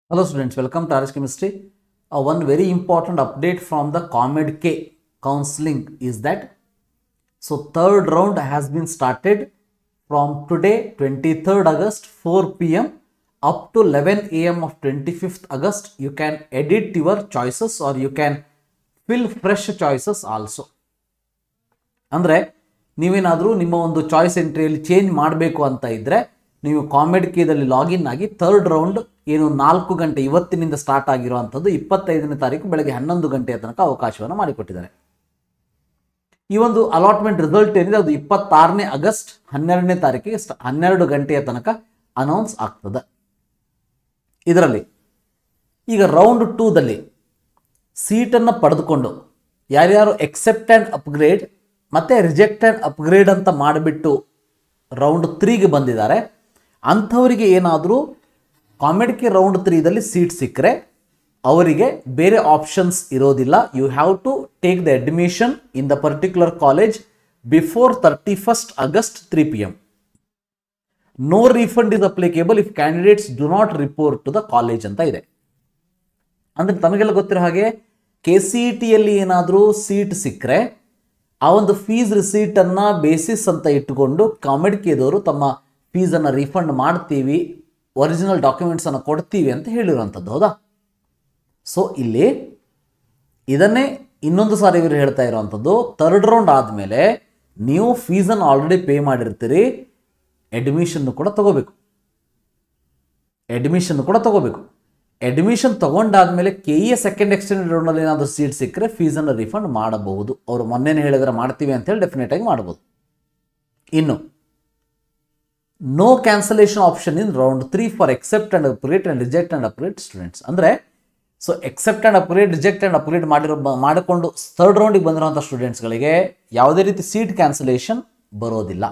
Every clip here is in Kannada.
Hello students, welcome to RS Chemistry. Uh, one very important update from the COMED K counseling is that so third round has been started from today 23rd August 4 pm up to 11 am of 25th August. You can edit your choices or you can fill fresh choices also. ಅಂದರೆ ನೀವೇನಾದರೂ ನಿಮ್ಮ ಒಂದು ಚಾಯ್ಸ್ ಎಂಟ್ರಿಯಲ್ಲಿ ಚೇಂಜ್ ಮಾಡಬೇಕು ಅಂತ ಇದ್ದರೆ ನೀವು ಕಾಮೆಡ್ ಕೀದಲ್ಲಿ ಲಾಗಿನ್ ಆಗಿ ಥರ್ಡ್ ರೌಂಡ್ ಏನು ನಾಲ್ಕು ಗಂಟೆ ಇವತ್ತಿನಿಂದ ಸ್ಟಾರ್ಟ್ ಆಗಿರುವಂಥದ್ದು ಇಪ್ಪತ್ತೈದನೇ ತಾರೀಕು ಬೆಳಗ್ಗೆ ಹನ್ನೊಂದು ಗಂಟೆಯ ತನಕ ಅವಕಾಶವನ್ನು ಮಾಡಿಕೊಟ್ಟಿದ್ದಾರೆ ಈ ಒಂದು ಅಲಾಟ್ಮೆಂಟ್ ರಿಸಲ್ಟ್ ಏನಿದೆ ಅದು ಇಪ್ಪತ್ತಾರನೇ ಆಗಸ್ಟ್ ಹನ್ನೆರಡನೇ ತಾರೀಕಿಗೆ ಸ್ಟ್- ಹನ್ನೆರಡು ಗಂಟೆಯ ತನಕ ಅನೌನ್ಸ್ ಆಗ್ತದೆ ಇದರಲ್ಲಿ ಈಗ ರೌಂಡ್ ಟೂದಲ್ಲಿ ಸೀಟನ್ನು ಪಡೆದುಕೊಂಡು ಯಾರ್ಯಾರು ಎಕ್ಸೆಪ್ಟ್ ಆ್ಯಂಡ್ ಅಪ್ಗ್ರೇಡ್ ಮತ್ತು ರಿಜೆಕ್ಟ್ ಆ್ಯಂಡ್ ಅಪ್ಗ್ರೇಡ್ ಅಂತ ಮಾಡಿಬಿಟ್ಟು ರೌಂಡ್ ತ್ರೀಗೆ ಬಂದಿದ್ದಾರೆ ಅಂಥವರಿಗೆ ಏನಾದರೂ ಕಾಮೆಡಿಕೆ ರೌಂಡ್ ತ್ರೀದಲ್ಲಿ ಸೀಟ್ ಸಿಕ್ಕರೆ ಅವರಿಗೆ ಬೇರೆ ಆಪ್ಷನ್ಸ್ ಇರೋದಿಲ್ಲ you have to take the admission in the particular college before thirty first August three P M no refund is applicable if candidates do not report to the college ಅಂತ ಇದೆ ಅಂದ್ರೆ ತಮಗೆಲ್ಲ ಗೊತ್ತಿರೋ ಹಾಗೆ ಕೆ ಸಿ ಇ ಟಿಯಲ್ಲಿ ಏನಾದರೂ ಸೀಟ್ ಸಿಕ್ಕರೆ ಆ ಒಂದು ಫೀಸ್ ರಿಸೀಟನ್ನು ಬೇಸಿಸ್ ಅಂತ ಇಟ್ಟುಕೊಂಡು ಕಾಮೆಡ್ಕೆದವರು ತಮ್ಮ ಫೀಸನ್ನು ರೀಫಂಡ್ ಮಾಡ್ತೀವಿ ಒರಿಜಿನಲ್ ಡಾಕ್ಯುಮೆಂಟ್ಸನ್ನು ಕೊಡ್ತೀವಿ ಅಂತ ಹೇಳಿರುವಂಥದ್ದು ಹೌದಾ ಸೊ ಇಲ್ಲಿ ಇದನ್ನೇ ಇನ್ನೊಂದು ಸಾರಿ ಇವರು ಹೇಳ್ತಾ ಇರುವಂಥದ್ದು ಥರ್ಡ್ ರೌಂಡ್ ಆದಮೇಲೆ ನೀವು ಫೀಸನ್ನು ಆಲ್ರೆಡಿ ಪೇ ಮಾಡಿರ್ತೀರಿ ಅಡ್ಮಿಷನ್ನು ಕೂಡ ತಗೋಬೇಕು ಅಡ್ಮಿಷನ್ ಕೂಡ ತಗೋಬೇಕು ಅಡ್ಮಿಷನ್ ತಗೊಂಡಾದ್ಮೇಲೆ ಕೆ ಇ ಸೆಕೆಂಡ್ ಎಕ್ಸ್ಟೆಂಡೆಡ್ ರೌಂಡಲ್ಲಿ ಏನಾದರೂ ಸೀಟ್ ಸಿಕ್ಕರೆ ಫೀಸನ್ನು ರಿಫಂಡ್ ಮಾಡಬಹುದು ಅವರು ಮೊನ್ನೆನೇ ಹೇಳಿದ್ರೆ ಮಾಡ್ತೀವಿ ಅಂತ ಹೇಳಿ ಡೆಫಿನೆಟ್ ಆಗಿ ಮಾಡ್ಬೋದು ಇನ್ನು no cancellation option in round three for accept and upgrade and reject and upgrade students ಅಂದರೆ so accept and upgrade reject and upgrade ಮಾಡಿರೋ ಬ- ಮಾಡಿಕೊಂಡು ಥರ್ಡ್ ರೌಂಡಿಗೆ ಬಂದಿರುವಂಥ ಸ್ಟೂಡೆಂಟ್ಸ್ಗಳಿಗೆ ಯಾವುದೇ ರೀತಿ ಸೀಟ್ ಕ್ಯಾನ್ಸಲೇಷನ್ ಬರೋದಿಲ್ಲ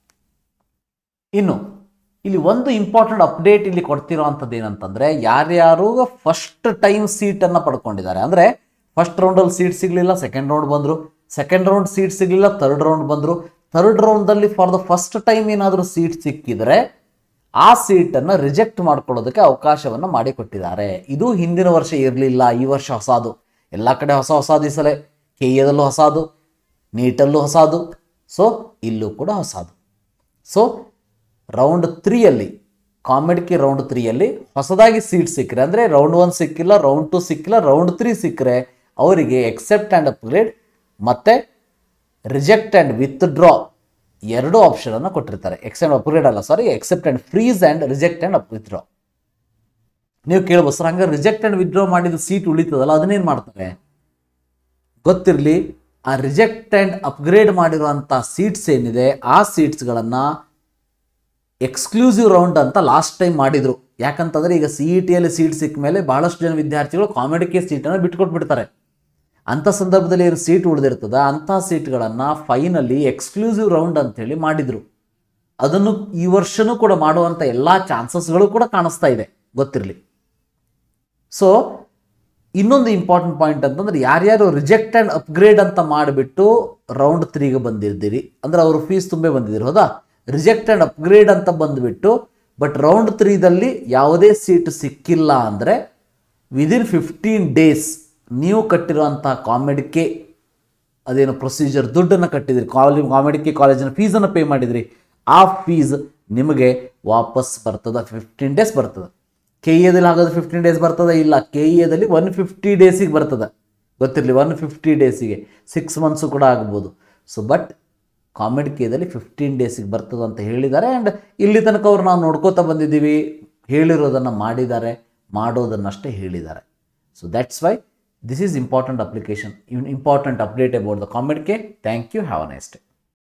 ಇನ್ನು ಇಲ್ಲಿ ಒಂದು ಇಂಪಾರ್ಟೆಂಟ್ ಅಪ್ಡೇಟ್ ಇಲ್ಲಿ ಕೊಡ್ತಿರೋವಂಥದ್ದು ಏನಂತಂದ್ರೆ ಯಾರ್ಯಾರು ಫಸ್ಟ್ ಟೈಮ್ ಸೀಟನ್ನು ಪಡ್ಕೊಂಡಿದ್ದಾರೆ ಅಂದರೆ ಫಸ್ಟ್ ರೌಂಡಲ್ಲಿ ಸೀಟ್ ಸಿಗಲಿಲ್ಲ ಸೆಕೆಂಡ್ ರೌಂಡ್ ಬಂದರು ಸೆಕೆಂಡ್ ರೌಂಡ್ ಸೀಟ್ ಸಿಗಲಿಲ್ಲ ಥರ್ಡ್ ರೌಂಡ್ ಬಂದರು ಥರ್ಡ್ ರೌಂಡಲ್ಲಿ ಫಾರ್ ದ ಫಸ್ಟ್ ಟೈಮ್ ಏನಾದರೂ ಸೀಟ್ ಸಿಕ್ಕಿದ್ರೆ ಆ ಸೀಟನ್ನು ರಿಜೆಕ್ಟ್ ಮಾಡ್ಕೊಳ್ಳೋದಕ್ಕೆ ಅವಕಾಶವನ್ನು ಮಾಡಿಕೊಟ್ಟಿದ್ದಾರೆ ಇದು ಹಿಂದಿನ ವರ್ಷ ಇರಲಿಲ್ಲ ಈ ವರ್ಷ ಹೊಸದು ಎಲ್ಲ ಕಡೆ ಹೊಸ ಹೊಸದು ಈ ಸಲ ಕೆ ಎದಲ್ಲೂ ಹೊಸದು ನೀಟಲ್ಲೂ ಹೊಸದು ಸೊ ಇಲ್ಲೂ ಕೂಡ ಹೊಸದು ಸೊ ರೌಂಡ್ ತ್ರೀಯಲ್ಲಿ ಕಾಮೆಡ್ಕಿ ರೌಂಡ್ ತ್ರೀಯಲ್ಲಿ ಹೊಸದಾಗಿ ಸೀಟ್ ಸಿಕ್ಕರೆ ಅಂದರೆ ರೌಂಡ್ ಒನ್ ಸಿಕ್ಕಿಲ್ಲ ರೌಂಡ್ ಟು ಸಿಕ್ಕಿಲ್ಲ ರೌಂಡ್ ತ್ರೀ ಸಿಕ್ಕರೆ ಅವರಿಗೆ ಎಕ್ಸೆಪ್ಟ್ ಆ್ಯಂಡ್ ಅಪ್ಗ್ರೇಡ್ ಮತ್ತು ರಿಜೆಕ್ಟ್ ಆ್ಯಂಡ್ ವಿತ್ಡ್ರಾ ಎರಡು ಆಪ್ಷನನ್ನು ಕೊಟ್ಟಿರ್ತಾರೆ ಎಕ್ಸೆಪ್ಟ್ ಅಪ್ಗ್ರೇಡ್ ಅಲ್ಲ sorry accept and freeze and reject and withdraw ನೀವು ಕೇಳ್ಬೋದು ಸರ್ ಹಂಗಾರೆ ರಿಜೆಕ್ಟ್ ಆ್ಯಂಡ್ ವಿತ್ಡ್ರಾ ಮಾಡಿದ ಸೀಟ್ ಉಳಿತದಲ್ಲ ಅದನ್ನೇನು ಮಾಡ್ತಾರೆ ಗೊತ್ತಿರಲಿ ಆ ರಿಜೆಕ್ಟ್ ಆ್ಯಂಡ್ ಅಪ್ಗ್ರೇಡ್ ಮಾಡಿರುವಂಥ ಸೀಟ್ಸ್ ಏನಿದೆ ಆ ಸೀಟ್ಸ್ಗಳನ್ನು ಎಕ್ಸ್ಕ್ಲೂಸಿವ್ ರೌಂಡ್ ಅಂತ ಲಾಸ್ಟ್ ಟೈಮ್ ಮಾಡಿದರು ಯಾಕಂತಂದರೆ ಈಗ ಸಿ ಇ ಟಿಯಲ್ಲಿ ಸೀಟ್ ಸಿಕ್ಕ ಮೇಲೆ ಭಾಳಷ್ಟು ಜನ ವಿದ್ಯಾರ್ಥಿಗಳು ಕಾಮಿಡಿ ಕೇಸ್ ಸೀಟನ್ನು ಬಿಟ್ಕೊಟ್ಬಿಡ್ತಾರೆ ಅಂಥ ಸಂದರ್ಭದಲ್ಲಿ ಏನು ಸೀಟ್ ಉಳಿದಿರ್ತದ ಅಂಥ ಸೀಟ್ಗಳನ್ನು ಫೈನಲಿ ಎಕ್ಸ್ಕ್ಲೂಸಿವ್ ರೌಂಡ್ ಅಂತೇಳಿ ಮಾಡಿದರು ಅದನ್ನು ಈ ವರ್ಷನೂ ಕೂಡ ಮಾಡುವಂಥ ಎಲ್ಲ ಚಾನ್ಸಸ್ಗಳು ಕೂಡ ಕಾಣಿಸ್ತಾ ಇದೆ ಗೊತ್ತಿರಲಿ ಸೊ ಇನ್ನೊಂದು ಇಂಪಾರ್ಟೆಂಟ್ ಪಾಯಿಂಟ್ ಅಂತಂದ್ರೆ ಯಾರ್ಯಾರು ರಿಜೆಕ್ಟ್ ಆ್ಯಂಡ್ ಅಪ್ಗ್ರೇಡ್ ಅಂತ ಮಾಡಿಬಿಟ್ಟು ರೌಂಡ್ ತ್ರೀಗೆ ಬಂದಿರ್ತೀರಿ ಅಂದ್ರೆ ಅವರು ಫೀಸ್ ತುಂಬೆ ಬಂದಿದ್ದೀರಿ ಹೌದಾ ರಿಜೆಕ್ಟ್ ಆ್ಯಂಡ್ ಅಪ್ಗ್ರೇಡ್ ಅಂತ ಬಂದುಬಿಟ್ಟು ಬಟ್ ರೌಂಡ್ ತ್ರೀದಲ್ಲಿ ಯಾವುದೇ ಸೀಟ್ ಸಿಕ್ಕಿಲ್ಲ ಅಂದರೆ ವಿದಿನ್ ಫಿಫ್ಟೀನ್ ಡೇಸ್ ನೀವು ಕಟ್ಟಿರುವಂಥ ಕಾಮೆಡಿಕೆ ಅದೇನು ಪ್ರೊಸೀಜರ್ ದುಡ್ಡನ್ನು ಕಟ್ಟಿದ್ರಿ ಕಾಲೇಜ್ ಕಾಮೆಡಿಕೆ ಕಾಲೇಜಿನ ಫೀಸನ್ನು ಪೇ ಮಾಡಿದ್ರಿ ಆ ಫೀಸ್ ನಿಮಗೆ ವಾಪಸ್ ಬರ್ತದ ಫಿಫ್ಟೀನ್ ಡೇಸ್ ಬರ್ತದೆ ಕೆ ಎದಲ್ಲಿ ಆಗೋದು ಫಿಫ್ಟೀನ್ ಡೇಸ್ ಬರ್ತದ ಇಲ್ಲ ಕೆ ಎದಲ್ಲಿ ಒನ್ ಫಿಫ್ಟಿ ಡೇಸಿಗೆ ಬರ್ತದೆ ಗೊತ್ತಿರಲಿ ಒನ್ ಫಿಫ್ಟಿ ಡೇಸಿಗೆ ಸಿಕ್ಸ್ ಮಂತ್ಸು ಕೂಡ ಆಗ್ಬೋದು ಸೊ ಬಟ್ ಕಾಮೆಡ್ ಕೇದಲ್ಲಿ ಫಿಫ್ಟೀನ್ ಡೇಸಿಗೆ ಬರ್ತದೆ ಅಂತ ಹೇಳಿದ್ದಾರೆ ಆ್ಯಂಡ್ ಇಲ್ಲಿ ತನಕ ಅವ್ರು ನಾವು ನೋಡ್ಕೋತಾ ಬಂದಿದ್ದೀವಿ ಹೇಳಿರೋದನ್ನು ಮಾಡಿದ್ದಾರೆ ಮಾಡೋದನ್ನಷ್ಟೇ ಹೇಳಿದ್ದಾರೆ so that's why this is important application important update about the COMEDK thank you have a nice day